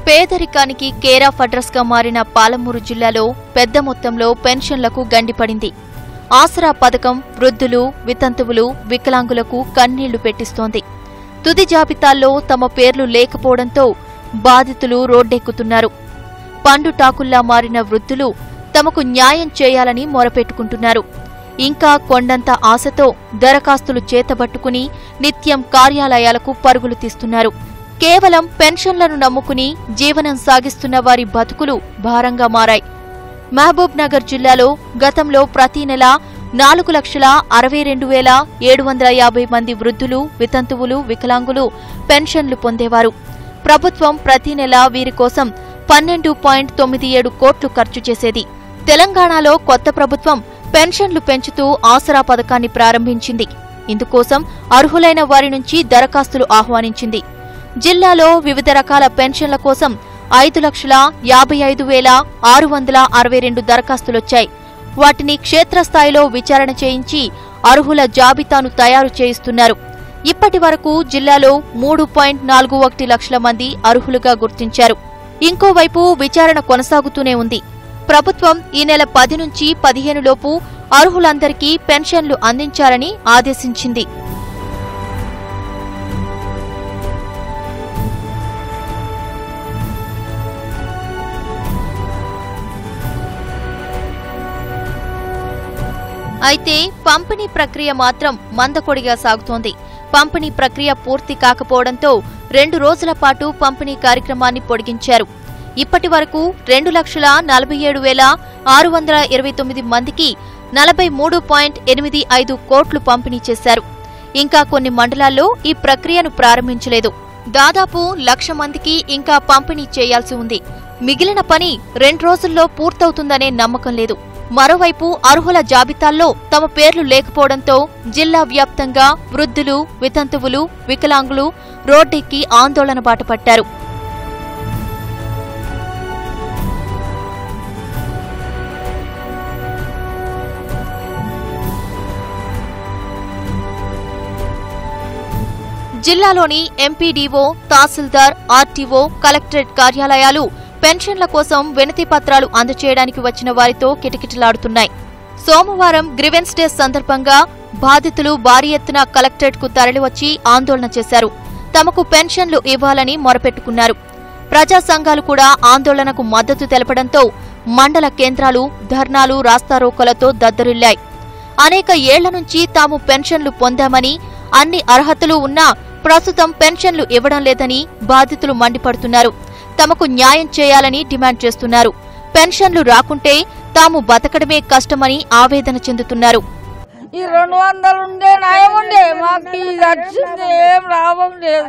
పేదరికానికి care of address గా మారిన పాలమూరు జిల్లాలో పెద్ద మొత్తంలో పెన్షన్లకు గండిపడింది ఆసరా పథకం వృద్ధులు వితంతువులు వికలాంగులకు కన్నీళ్లు పెట్టిస్తోంది తుది జాబితాల్లో తమ పేర్లు లేకపోవడంతో బాధితులు రోడ్డెక్కుతున్నారు పండుటాకుల్లా మారిన వృద్ధులు తమకు న్యాయం చేయాలని మొరపెట్టుకుంటున్నారు ఇంకా కొండంత ఆశతో దరఖాస్తులు చేతబట్టుకుని నిత్యం కార్యాలయాలకు పరుగులు తీస్తున్నారు కేవలం పెన్షన్లను నమ్ముకుని జీవనం సాగిస్తున్న వారి బతుకులు భారంగా మారాయి మహబూబ్ నగర్ జిల్లాలో గతంలో ప్రతి నెల నాలుగు లక్షల అరవై రెండు వేల ఏడు వందల యాభై మంది వృద్ధులు వితంతువులు వికలాంగులు పెన్షన్లు పొందేవారు ప్రభుత్వం ప్రతి నెల వీరి కోసం పన్నెండు పాయింట్ తొమ్మిది ఏడు కోట్లు ఖర్చు చేసేది తెలంగాణలో కొత్త ప్రభుత్వం పెన్షన్లు పెంచుతూ ఆసరా పథకాన్ని ప్రారంభించింది ఇందుకోసం అర్హులైన వారి నుంచి దరఖాస్తులు ఆహ్వానించింది జిల్లాలో వివిధ రకాల పెన్షన్ల కోసం ఐదు లక్షల యాభై ఐదు వేల ఆరు వందల అరవై రెండు దరఖాస్తులొచ్చాయి వాటిని క్షేత్రస్థాయిలో విచారణ చేయించి అర్హుల జాబితాను తయారు చేయిస్తున్నారు ఇప్పటి వరకు జిల్లాలో మూడు పాయింట్ నాలుగు ఒకటి లక్షల మంది అర్హులుగా గుర్తించారు ఇంకోవైపు విచారణ కొనసాగుతూనే ఉంది ప్రభుత్వం ఈ నెల పది నుంచి పదిహేను లోపు అర్హులందరికీ పెన్షన్లు అందించాలని ఆదేశించింది అయితే పంపిణీ ప్రక్రియ మాత్రం మందకొడిగా సాగుతోంది పంపిణీ ప్రక్రియ పూర్తి కాకపోవడంతో రెండు రోజుల పాటు పంపిణీ కార్యక్రమాన్ని పొడిగించారు ఇప్పటి వరకు రెండు లక్షల నలభై ఏడు వేల ఆరు వందల ఇరవై తొమ్మిది మందికి నలభై మూడు పాయింట్ ఎనిమిది ఐదు కోట్లు పంపిణీ చేశారు ఇంకా కొన్ని మండలాల్లో ఈ ప్రక్రియను ప్రారంభించలేదు దాదాపు లక్ష మందికి ఇంకా పంపిణీ చేయాల్సి ఉంది మిగిలిన పని రెండు రోజుల్లో పూర్తవుతుందనే నమ్మకం లేదు మరోవైపు అర్హుల జాబితాల్లో తమ పేర్లు లేకపోవడంతో జిల్లా వ్యాప్తంగా వృద్ధులు వితంతువులు వికలాంగులు రోడ్డెక్కి ఆందోళన బాటపట్టారు జిల్లాలోని ఎంపీడీఓ తహసీల్దార్ ఆర్టీఓ కలెక్టరేట్ కార్యాలయాలు పెన్షన్ల కోసం వినతి పత్రాలు అందజేయడానికి వచ్చిన వారితో కిటకిటలాడుతున్నాయి సోమవారం గ్రివెన్స్ డే సందర్భంగా బాధితులు భారీ ఎత్తున కలెక్టరేట్కు తరలివచ్చి ఆందోళన చేశారు తమకు పెన్షన్లు ఇవ్వాలని మొరపెట్టుకున్నారు ప్రజా సంఘాలు కూడా ఆందోళనకు మద్దతు తెలపడంతో మండల కేంద్రాలు ధర్నాలు రాస్తారోకోలతో దద్దరిల్లాయి అనేక ఏళ్ల నుంచి తాము పెన్షన్లు పొందామని అన్ని అర్హతలు ఉన్నా ప్రస్తుతం పెన్షన్లు ఇవ్వడం లేదని బాధితులు మండిపడుతున్నారు తమకు న్యాయం చేయాలని డిమాండ్ చేస్తున్నారు పెన్షన్లు రాకుంటే తాము బతకడమే కష్టమని ఆవేదన చెందుతున్నారు ఈ రెండు వందలు ఉండే నయం ఉండే మాకు ఇది వచ్చింది ఏం లాభం లేదు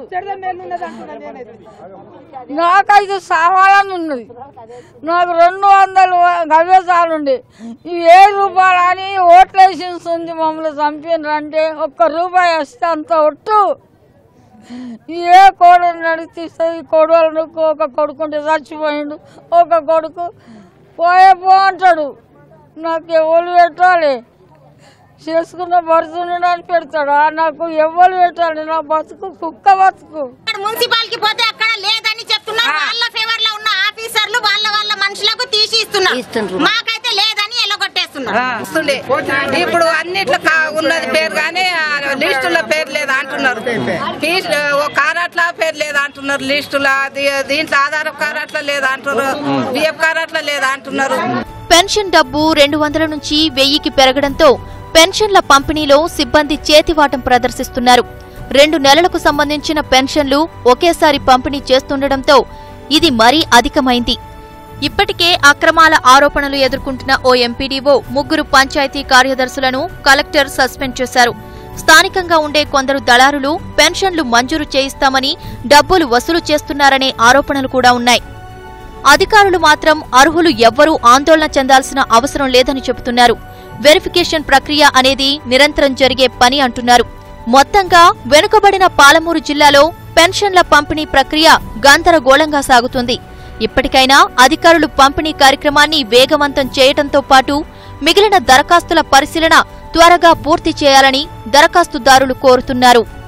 నాకు ఇది సావాలని ఉన్నది నాకు రెండు వందలు గవే చాలుండి ఇవి ఏ రూపాయలు అని ఓట్లేసింది మమ్మల్ని చంపినారు అంటే ఒక్క రూపాయి వస్తే అంత ఒట్టు ఏ కోడలు నడిపిస్తుంది కొడుకు ఒక కొడుకుంటే చచ్చిపోయిండు ఒక కొడుకు పోయే పో అంటాడు నాకు ఎవరు పెట్టాలి చేసుకున్న బరుతుండడానికి పెడతాడు ఆ నాకు ఎవరు పెట్టాలి నా బతుకు కుక్క బతుకు అక్కడ మున్సిపాలిటీకి పోతే అక్కడ లేదని చెప్తున్నారు వాళ్ళ ఫేవర్ లో ఉన్న ఆఫీసర్లు వాళ్ళ వాళ్ళ మనుషులకు తీసి ఇస్తున్నారు మాకైతే లేదని ఎల్లగొట్టేస్తున్నారు వస్తుండే ఇప్పుడు అన్నిట్లో కా- ఉన్నది పేరు కానీ లిస్టులో పేరు లేదు అంటున్నారు ఫీజు ఓ కారాట్ల పేరు లేదు అంటున్నారు లిస్టులో దీ- దీంట్లో ఆధార్ కారాట్ల లేదు అంటున్నారు బిఎఫ్ కారాట్ల లేదు అంటున్నారు పెన్షన్ డబ్బు రెండు వందల నుంచి వెయ్యికి పెరగడంతో పెన్షన్ల పంపిణీలో సిబ్బంది చేతివాటం ప్రదర్శిస్తున్నారు రెండు నెలలకు సంబంధించిన పెన్షన్లు ఒకేసారి పంపిణీ చేస్తుండటంతో ఇది మరీ అధికమైంది ఇప్పటికే అక్రమాల ఆరోపణలు ఎదుర్కొంటున్న ఓ ఎంపీడీఓ ముగ్గురు పంచాయతీ కార్యదర్శులను కలెక్టర్ సస్పెండ్ చేశారు స్థానికంగా ఉండే కొందరు దళారులు పెన్షన్లు మంజూరు చేయిస్తామని డబ్బులు వసూలు చేస్తున్నారనే ఆరోపణలు కూడా ఉన్నాయి అధికారులు మాత్రం అర్హులు ఎవ్వరూ ఆందోళన చెందాల్సిన అవసరం లేదని చెబుతున్నారు వెరిఫికేషన్ ప్రక్రియ అనేది నిరంతరం జరిగే పని అంటున్నారు మొత్తంగా వెనుకబడిన పాలమూరు జిల్లాలో పెన్షన్ల పంపిణీ ప్రక్రియ గందరగోళంగా సాగుతుంది ఇప్పటికైనా అధికారులు పంపిణీ కార్యక్రమాన్ని వేగవంతం చేయటంతో పాటు మిగిలిన దరఖాస్తుల పరిశీలన త్వరగా పూర్తి చేయాలని దరఖాస్తుదారులు కోరుతున్నారు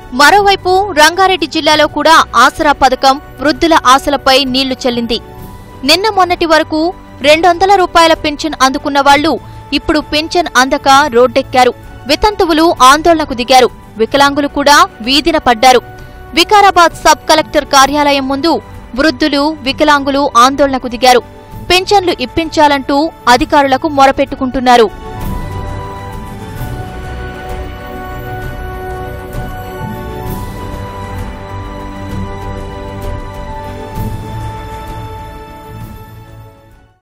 మరోవైపు రంగారెడ్డి జిల్లాలో కూడా ఆసరా పథకం వృద్ధుల ఆశలపై నీళ్లు చల్లింది నిన్న మొన్నటి వరకు రెండొందల రూపాయల పెన్షన్ అందుకున్న వాళ్లు ఇప్పుడు పెన్షన్ అందక రోడ్డెక్కారు వితంతువులు ఆందోళనకు దిగారు వికలాంగులు కూడా వీధిన పడ్డారు వికారాబాద్ సబ్ కలెక్టర్ కార్యాలయం ముందు వృద్ధులు వికలాంగులు ఆందోళనకు దిగారు పెన్షన్లు ఇప్పించాలంటూ అధికారులకు మొరపెట్టుకుంటున్నారు